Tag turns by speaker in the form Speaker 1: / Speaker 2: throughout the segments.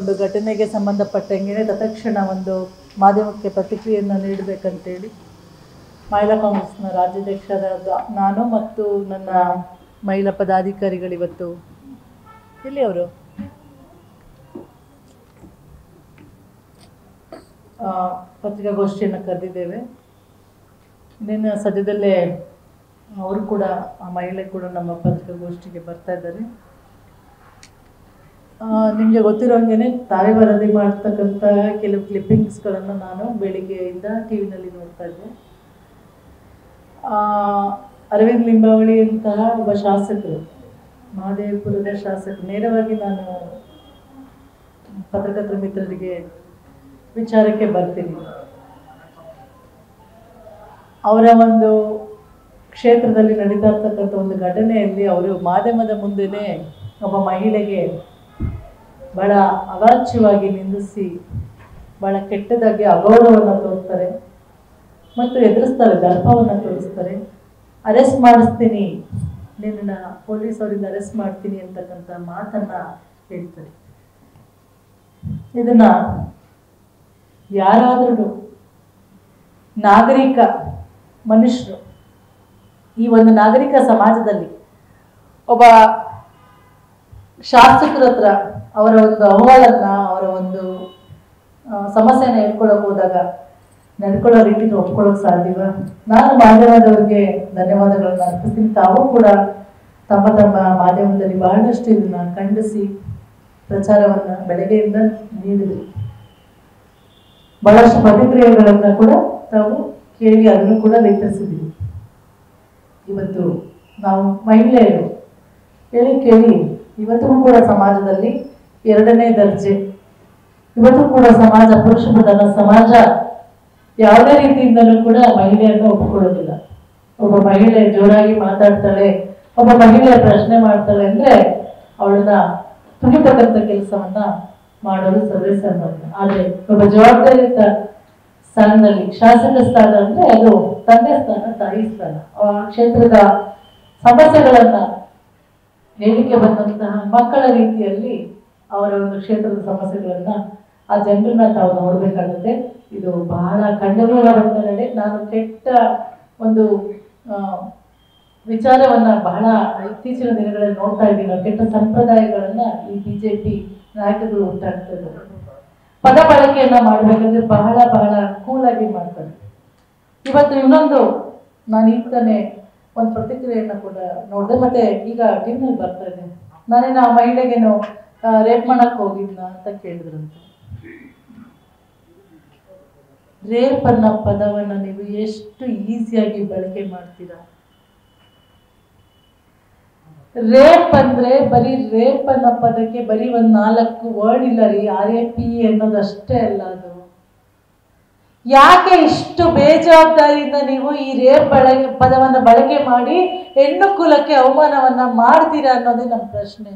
Speaker 1: ಒಂದು ಘಟನೆಗೆ ಸಂಬಂಧಪಟ್ಟಂಗೆ ತತ್ಕ್ಷಣ ಒಂದು ಮಾಧ್ಯಮಕ್ಕೆ ಪ್ರತಿಕ್ರಿಯೆಯನ್ನು ನೀಡಬೇಕಂತೇಳಿ ಮಹಿಳಾ ಕಾಂಗ್ರೆಸ್ನ ರಾಜ್ಯಾಧ್ಯಕ್ಷರಾದ ನಾನು ಮತ್ತು ನನ್ನ ಮಹಿಳಾ ಪದಾಧಿಕಾರಿಗಳಿವತ್ತು ಎಲ್ಲಿ ಅವರು ಆ, ಪತ್ರಿಕಾಗೋಷ್ಠಿಯನ್ನು ಕರೆದಿದ್ದೇವೆ ಇನ್ನೇನು ಸದ್ಯದಲ್ಲೇ ಅವರು ಕೂಡ ಆ ಮಹಿಳೆ ಕೂಡ ನಮ್ಮ ಪತ್ರಿಕಾಗೋಷ್ಠಿಗೆ ಬರ್ತಾ ಇದ್ದಾರೆ ನಿಮಗೆ ಗೊತ್ತಿರೋಂಗೆ ತಾವೇ ವರದಿ ಮಾಡ್ತಕ್ಕಂಥ ಕೆಲವು ಕ್ಲಿಪ್ಪಿಂಗ್ಸ್ಗಳನ್ನು ನಾನು ಬೆಳಿಗ್ಗೆಯಿಂದ ಟಿ ವಿನಲ್ಲಿ ನೋಡ್ತಾ ಇದ್ದೆ ಆ, ಅರವಿಂದ್ ಲಿಂಬಾವಳಿ ಅಂತಹ ಒಬ್ಬ ಶಾಸಕರು ಮಹದೇವಪುರದ ಶಾಸಕರು ನೇರವಾಗಿ ನಾನು ಪತ್ರಕರ್ತರ ಮಿತ್ರರಿಗೆ ವಿಚಾರಕ್ಕೆ ಬರ್ತೀನಿ ಅವರ ಒಂದು ಕ್ಷೇತ್ರದಲ್ಲಿ ನಡೀತಾ ಇರ್ತಕ್ಕಂಥ ಒಂದು ಘಟನೆಯಲ್ಲಿ ಅವರು ಮಾಧ್ಯಮದ ಮುಂದೆನೇ ಒಬ್ಬ ಮಹಿಳೆಗೆ ಬಹಳ ಅವಾಚ್ಯವಾಗಿ ನಿಂದಿಸಿ ಬಹಳ ಕೆಟ್ಟದಾಗಿ ಅಗೌರವವನ್ನು ತೋರಿಸ್ತಾರೆ ಮತ್ತು ಎದುರಿಸ್ತಾರೆ ದರ್ಪವನ್ನು ತೋರಿಸ್ತಾರೆ ಅರೆಸ್ಟ್ ಮಾಡಿಸ್ತೀನಿ ನಿನ್ನ ಪೊಲೀಸ್ ಅವರಿಂದ ಅರೆಸ್ಟ್ ಮಾಡ್ತೀನಿ ಅಂತಕ್ಕಂಥ ಮಾತನ್ನ ಹೇಳ್ತಾರೆ ಇದನ್ನ ಯಾರಾದರೂ ನಾಗರಿಕ ಮನುಷ್ಯರು ಈ ಒಂದು ನಾಗರಿಕ ಸಮಾಜದಲ್ಲಿ ಒಬ್ಬ ಶಾಸಕರ ಹತ್ರ ಅವರ ಒಂದು ಅಹವಾಲನ್ನ ಅವರ ಒಂದು ಆ, ಸಮಸ್ಯೆನ ಹೇಳ್ಕೊಳಕ್ ಹೋದಾಗ ನಡ್ಕೊಳ್ಳೋ ರೀತಿನ ಒಪ್ಕೊಳ್ಳೋಕೆ ಸಾಧ್ಯವ ನಾನು ಮಾಧ್ಯಮದವರಿಗೆ ಧನ್ಯವಾದಗಳನ್ನ ಅರ್ಪಿಸ್ತೀನಿ ತಾವು ಕೂಡ ತಮ್ಮ ತಮ್ಮ ಮಾಧ್ಯಮದಲ್ಲಿ ಬಹಳಷ್ಟು ಇದನ್ನ ಖಂಡಿಸಿ ಪ್ರಚಾರವನ್ನ ಬೆಳಗ್ಗೆಯಿಂದ ನೀಡಿದ್ರಿ ಬಹಳಷ್ಟು ಪ್ರತಿಕ್ರಿಯೆಗಳನ್ನ ಕೂಡ ತಾವು ಕೇಳಿ ಅದನ್ನು ಕೂಡ ವಿತರಿಸಿದ್ದೀವಿ ಇವತ್ತು ನಾವು ಮಹಿಳೆಯರು ಹೇಳಿ ಕೇಳಿ ಇವತ್ತಿಗೂ ಕೂಡ ಸಮಾಜದಲ್ಲಿ ಎರಡನೇ ದರ್ಜೆ ಇವತ್ತು ಕೂಡ ಸಮಾಜ ಪುರುಷ ಪ್ರಧಾನ ಸಮಾಜ ಯಾವುದೇ ರೀತಿಯಿಂದಲೂ ಕೂಡ ಮಹಿಳೆಯನ್ನು ಒಪ್ಪಿಕೊಳ್ಳೋದಿಲ್ಲ ಒಬ್ಬ ಮಹಿಳೆ ಜೋರಾಗಿ ಮಾತಾಡ್ತಾಳೆ ಒಬ್ಬ ಮಹಿಳೆ ಪ್ರಶ್ನೆ ಮಾಡ್ತಾಳೆ ಅಂದ್ರೆ ಅವಳನ್ನ ತುಳಿತಕ್ಕಂಥ ಕೆಲಸವನ್ನ ಮಾಡೋದು ಸರ್ವೇ ಸಾಮಾನ್ಯ ಆದ್ರೆ ಒಬ್ಬ ಜವಾಬ್ದಾರಿಯುತ ಸ್ಥಾನದಲ್ಲಿ ಶಾಸಕ ಸ್ಥಾನ ಅಂದ್ರೆ ಅದು ತಂದೆ ಸ್ಥಾನ ತಾಯಿ ಸ್ಥಾನ ಆ ಕ್ಷೇತ್ರದ ಸಮಸ್ಯೆಗಳನ್ನ ಹೇಳಿಕೆ ಬಂದಂತಹ ಮಕ್ಕಳ ರೀತಿಯಲ್ಲಿ ಅವರ ಒಂದು ಕ್ಷೇತ್ರದ ಸಮಸ್ಯೆಗಳನ್ನ ಆ ಜನರನ್ನ ತಾವು ನೋಡ್ಬೇಕಾಗುತ್ತೆ ಇದು ಬಹಳ ಖಂಡನೀಯವಾದಂತ ನಡೆ ನಾನು ಕೆಟ್ಟ ಒಂದು ಆ, ವಿಚಾರವನ್ನ ಬಹಳ ಇತ್ತೀಚಿನ ದಿನಗಳಲ್ಲಿ ನೋಡ್ತಾ ಇದ್ದೀವಿ ಕೆಟ್ಟ ಸಂಪ್ರದಾಯಗಳನ್ನ ಈ ಬಿಜೆಪಿ ನಾಯಕರು ಉಂಟಾಗ್ತಾ ಇದ್ದಾರೆ ಪದ ಬಳಕೆಯನ್ನ ಮಾಡ್ಬೇಕಂದ್ರೆ ಬಹಳ ಬಹಳ ಕೂಲಾಗಿ ಮಾಡ್ತಾರೆ ಇವತ್ತು ಇನ್ನೊಂದು ನಾನು ಈಗ ತಾನೇ ಒಂದು ಪ್ರತಿಕ್ರಿಯೆಯನ್ನ ಕೂಡ ನೋಡಿದೆ ಮತ್ತೆ ಈಗ ಟಿವಿನಲ್ಲಿ ಬರ್ತಾ ಇದೆ ನಾನೇನು ಆ ಮಹಿಳೆಗೇನು ರೇಪ್ ಮಾಡಕ್ ಹೋಗಿದ್ನ ಅಂತ ಕೇಳಿದ್ರಂತೆ ರೇಪ್ ಅನ್ನೋ ಪದವನ್ನ ನೀವು ಎಷ್ಟು ಈಸಿಯಾಗಿ ಬಳಕೆ ಮಾಡ್ತೀರಾ ರೇಪ್ ಅಂದ್ರೆ ಬರೀ ರೇಪ್ ಅನ್ನೋ ಪದಕ್ಕೆ ಬರೀ ಒಂದ್ ನಾಲ್ಕು ವರ್ಡ್ ಇಲ್ಲ ರೀ ಆರ್ ಎ ಪಿ ಅನ್ನೋದಷ್ಟೇ ಅಲ್ಲ ಅದು ಯಾಕೆ ಇಷ್ಟು ಬೇಜವಾಬ್ದಾರಿಯಿಂದ ನೀವು ಈ ರೇಪ್ ಬಳಕೆ ಪದವನ್ನ ಬಳಕೆ ಮಾಡಿ ಹೆಣ್ಣು ಕುಲಕ್ಕೆ ಅವಮಾನವನ್ನ ಮಾಡ್ತೀರಾ ಅನ್ನೋದೇ ನಮ್ಮ ಪ್ರಶ್ನೆ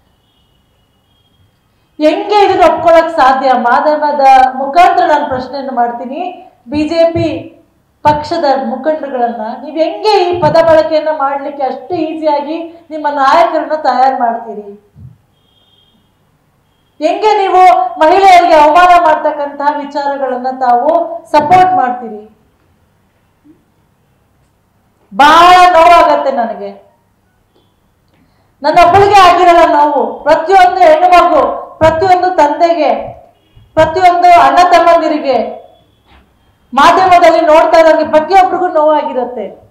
Speaker 1: ಹೆಂಗೆ ಇದನ್ನ ಒಪ್ಕೊಳಕ್ ಸಾಧ್ಯ ಮಾಧ್ಯಮದ ಮುಖಾಂತರ ನಾನು ಪ್ರಶ್ನೆಯನ್ನು ಮಾಡ್ತೀನಿ ಬಿಜೆಪಿ ಪಕ್ಷದ ಮುಖಂಡರುಗಳನ್ನ ನೀವು ಹೆಂಗೆ ಈ ಪದ ಬಳಕೆಯನ್ನ ಮಾಡ್ಲಿಕ್ಕೆ ಅಷ್ಟು ಈಸಿಯಾಗಿ ನಿಮ್ಮ ನಾಯಕರನ್ನ ತಯಾರು ಮಾಡ್ತೀರಿ ಹೆಂಗೆ ನೀವು ಮಹಿಳೆಯರಿಗೆ ಅವಮಾನ ಮಾಡ್ತಕ್ಕಂತಹ ವಿಚಾರಗಳನ್ನ ತಾವು ಸಪೋರ್ಟ್ ಮಾಡ್ತೀರಿ ಬಹಳ ನೋವಾಗತ್ತೆ ನನಗೆ ನನ್ನೊಬ್ಬಳಿಗೆ ಆಗಿರಲ್ಲ ನೋವು ಪ್ರತಿಯೊಂದು ಹೆಣ್ಣು ಮಗು ಪ್ರತಿಯೊಂದು ತಂದೆಗೆ ಪ್ರತಿಯೊಂದು ಅಣ್ಣ ತಮ್ಮಂದಿರಿಗೆ ಮಾಧ್ಯಮದಲ್ಲಿ ನೋಡ್ತಾ ಇರೋಂಗೆ ಪ್ರತಿಯೊಬ್ಬರಿಗೂ ನೋವಾಗಿರುತ್ತೆ